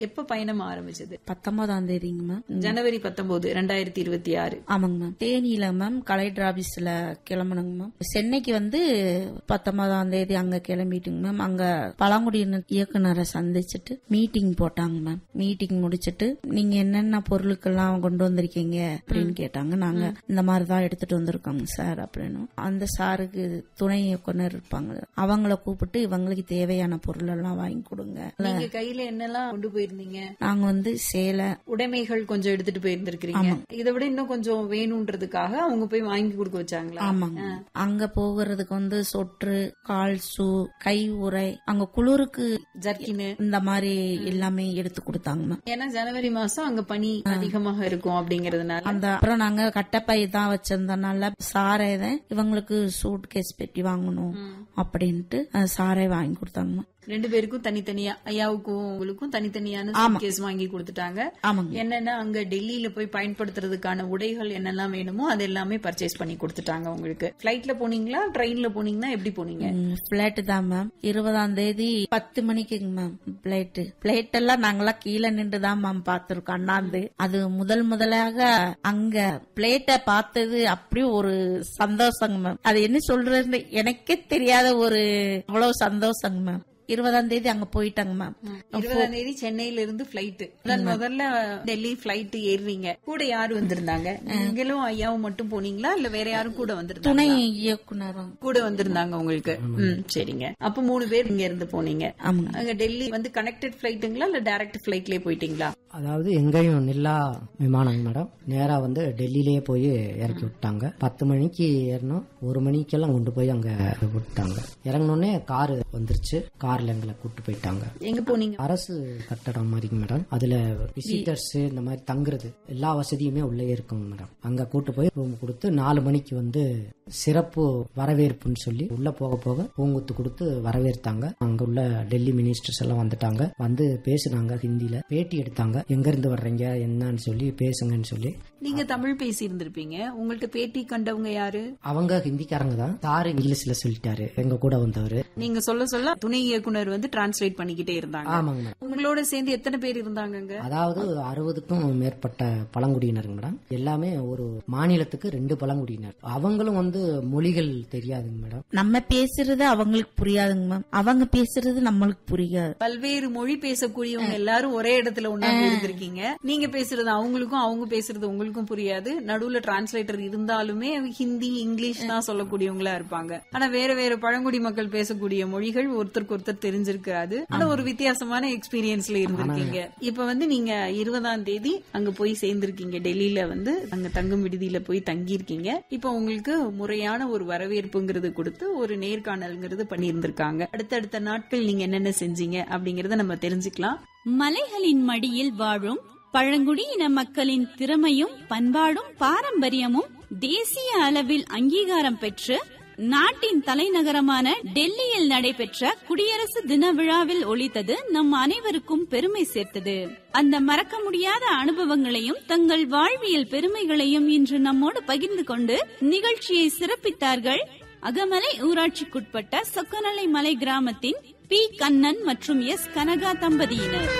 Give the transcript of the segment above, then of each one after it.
எப்ப பயணம் ஆரம்பிச்சது பத்தொன்பதாம் தேதிங்க மேம் ஜனவரி பத்தொன்பது ரெண்டாயிரத்தி இருபத்தி ஆறு ஆமாங்க மேம் தேனியில மேம் கலெக்டர் ஆபீஸ்ல கிளம்பணுங்க மேம் சென்னைக்கு வந்து பத்தொன்பதாம் தேதி அங்க கிளம்பிட்டுங்க மேம் அங்க பழங்குடியினர் இயக்குனரை சந்திச்சுட்டு மீட்டிங் போட்டாங்க மேம் மீட்டிங் முடிச்சிட்டு நீங்க என்னென்ன பொருளுக்கெல்லாம் கொண்டு வந்திருக்கீங்க அப்படின்னு கேட்டாங்க நாங்க இந்த மாதிரி தான் எடுத்துட்டு வந்திருக்கோங்க சார் அப்படின்னு அந்த சாருக்கு துணை இயக்குனர் இருப்பாங்க அவங்கள கூப்பிட்டு இவங்களுக்கு தேவையான பொருள் எல்லாம் வாங்கி கொடுங்க நீங்க கையில என்னெல்லாம் கொண்டு போயிருந்தீங்க நாங்க வந்து சேலை உடைமைகள் கொஞ்சம் எடுத்துட்டு போயிருந்திருக்கிறீங்க இதை விட இன்னும் கொஞ்சம் வேணும்ன்றதுக்காக அவங்க போய் வாங்கி கொடுக்க வச்சாங்களா ஆமாங்க அங்க போகிறதுக்கு வந்து சொற்று கால் ஷூ கை உறை அங்க குளிருக்கு ஜர்க்கின் இந்த மாதிரி எல்லாமே எடுத்து கொடுத்தாங்க மேம் ஏன்னா ஜனவரி மாசம் அங்க பனி அதிகமாக இருக்கும் அப்படிங்கறதுனால அந்த அப்புறம் நாங்க கட்டப்பை தான் வச்சிருந்தனால சாரை தான் இவங்களுக்கு சூட் கேஸ் பெட்டி வாங்கணும் அப்படின்ட்டு அஹ், சாரை வாங்கி கொடுத்தாங்க மேம். ரெண்டு பேருக்கும் தனித்தனியா ஐயாவுக்கும் உங்களுக்கும் தனித்தனியான கேஸ் வாங்கி கொடுத்துட்டாங்க ஆமாங்க என்னென்ன அங்க டெல்லியில போய் பயன்படுத்துறதுக்கான உடைகள் என்னெல்லாம் வேணுமோ அது எல்லாமே பர்ச்சேஸ் பண்ணி கொடுத்துட்டாங்க உங்களுக்கு பிளைட்ல போனீங்களா ட்ரெயின்ல போனீங்கன்னா எப்படி போனீங்க பிளேட் தான் மேம் இருபதாம் தேதி பத்து மணிக்குங்க மேம் பிளேட் பிளேட் எல்லாம் நாங்கெல்லாம் கீழே நின்று தான் மேம் பார்த்திருக்கோம் அண்ணாந்து அது முதல் முதலாக அங்க பிளேட்டை பார்த்தது அப்படி ஒரு சந்தோஷங்க மேம் அது என்ன சொல்றதுன்னு எனக்கே தெரியாத ஒரு அவ்வளவு சந்தோஷங்க மேம் இருபதாம் தேதி அங்க போயிட்டாங்க மேம் இருபதாம் தேதி சென்னையில இருந்து பிளைட் முதல் முதல்ல டெல்லி பிளைட் ஏறுறீங்க கூட யாரு வந்திருந்தாங்க நீங்களும் ஐயாவும் மட்டும் போனீங்களா இல்ல வேற யாரும் கூட வந்திருந்தாங்க துணை இயக்குனரும் கூட வந்திருந்தாங்க உங்களுக்கு ம், சரிங்க அப்ப மூணு பேர் இங்க இருந்து போனீங்க ஆமாங்க அங்க டெல்லி வந்து கனெக்டட் பிளைட்டுங்களா இல்ல டைரக்ட் பிளைட்லயே போயிட்டீங்களா அதாவது எங்கேயும் நில்லா விமானங்க மேடம் நேரா வந்து டெல்லியிலேயே போய் இறக்கி விட்டாங்க பத்து மணிக்கு ஏறணும் ஒரு மணிக்கெல்லாம் கொண்டு போய் அங்க விட்டாங்க இறங்கினோடனே காரு வந்துருச்சு கார்ல எங்களை கூட்டு போயிட்டாங்க எங்க போனீங்க அரசு கட்டடம் மாதிரிங்க மேடம் அதுல விசிட்டர்ஸ் இந்த மாதிரி தங்குறது எல்லா வசதியுமே உள்ளே இருக்குங்க மேடம் அங்க கூட்டு போய் ரூம் கொடுத்து நாலு மணிக்கு வந்து சிறப்பு வரவேற்புன்னு சொல்லி உள்ள போக போக பூங்குத்து கொடுத்து வரவேற்றாங்க அங்க உள்ள டெல்லி மினிஸ்டர்ஸ் எல்லாம் வந்துட்டாங்க வந்து பேசுனாங்க ஹிந்தில பேட்டி எடுத்தாங்க எங்க இருந்து வர்றீங்க என்னன்னு சொல்லி பேசுங்கன்னு சொல்லி நீங்க தமிழ் பேசி இருந்திருப்பீங்க உங்கள்ட்ட பேட்டி கண்டவங்க யாரு அவங்க ஹிந்திக்காரங்க தான் சார் இங்கிலீஷ்ல சொல்லிட்டாரு எங்க கூட வந்தவர் நீங்க சொல்ல சொல்ல துணை இயக்குனர் வந்து டிரான்ஸ்லேட் பண்ணிக்கிட்டே இருந்தாங்க ஆமாங்க மேடம் உங்களோட சேர்ந்து எத்தனை பேர் இருந்தாங்கங்க அதாவது அறுபதுக்கும் மேற்பட்ட பழங்குடியினருங்க மேடம் எல்லாமே ஒரு மாநிலத்துக்கு ரெண்டு பழங்குடியினர் அவங்களும் வந்து மொழிகள் தெரியாதுங்க மேடம் நம்ம பேசுறது அவங்களுக்கு புரியாதுங்க மேம் அவங்க பேசுறது நம்மளுக்கு புரியாது பல்வேறு மொழி பேசக்கூடியவங்க எல்லாரும் ஒரே இடத்துல ஒண்ணா இருந்திருக்கீங்க நீங்க பேசுறது அவங்களுக்கும் அவங்க பேசுறது உங்களுக்கும் புரியாது நடுவுல டிரான்ஸ்லேட்டர் இருந்தாலுமே ஹிந்தி இங்கிலீஷ் தான் சொல்லக்கூடியவங்களா இருப்பாங்க ஆனா வேற வேற பழங்குடி மக்கள் பேசக்கூடிய மொழிகள் ஒருத்தருக்கு ஒருத்தர் தெரிஞ்சிருக்காது ஆனா ஒரு வித்தியாசமான எக்ஸ்பீரியன்ஸ்ல இருந்திருக்கீங்க இப்ப வந்து நீங்க இருபதாம் தேதி அங்க போய் சேர்ந்திருக்கீங்க டெல்லியில வந்து அங்க தங்கும் விடுதியில போய் தங்கி இருக்கீங்க இப்ப உங்களுக்கு முறையான ஒரு வரவேற்புங்கிறது கொடுத்து ஒரு நேர்காணல்ங்கிறது பண்ணியிருந்திருக்காங்க அடுத்தடுத்த நாட்கள் நீங்க என்னென்ன செஞ்சீங்க அப்படிங்கறத நம்ம தெரிஞ்சுக்கலாம் மலைகளின் மடியில் வாழும் பழங்குடியின மக்களின் திறமையும் பண்பாடும் பாரம்பரியமும் தேசிய அளவில் அங்கீகாரம் பெற்று நாட்டின் தலைநகரமான டெல்லியில் நடைபெற்ற குடியரசு தின விழாவில் ஒலித்தது நம் அனைவருக்கும் பெருமை சேர்த்தது அந்த மறக்க முடியாத அனுபவங்களையும் தங்கள் வாழ்வியல் பெருமைகளையும் இன்று நம்மோடு பகிர்ந்து கொண்டு நிகழ்ச்சியை சிறப்பித்தார்கள் அகமலை ஊராட்சிக்குட்பட்ட சொக்கநலை மலை கிராமத்தின் பி கண்ணன் மற்றும் எஸ் கனகா தம்பதியினர்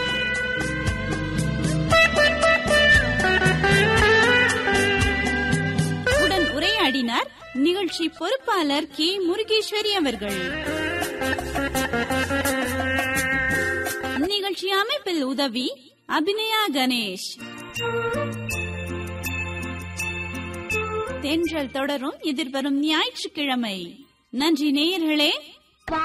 உடன் உரையாடினார் நிகழ்ச்சி பொறுப்பாளர் கே முருகேஸ்வரி அவர்கள் நிகழ்ச்சி அமைப்பில் உதவி அபிநயா கணேஷ் தென்றல் தொடரும் எதிர்வரும் ஞாயிற்றுக்கிழமை நன்றி நேயர்களே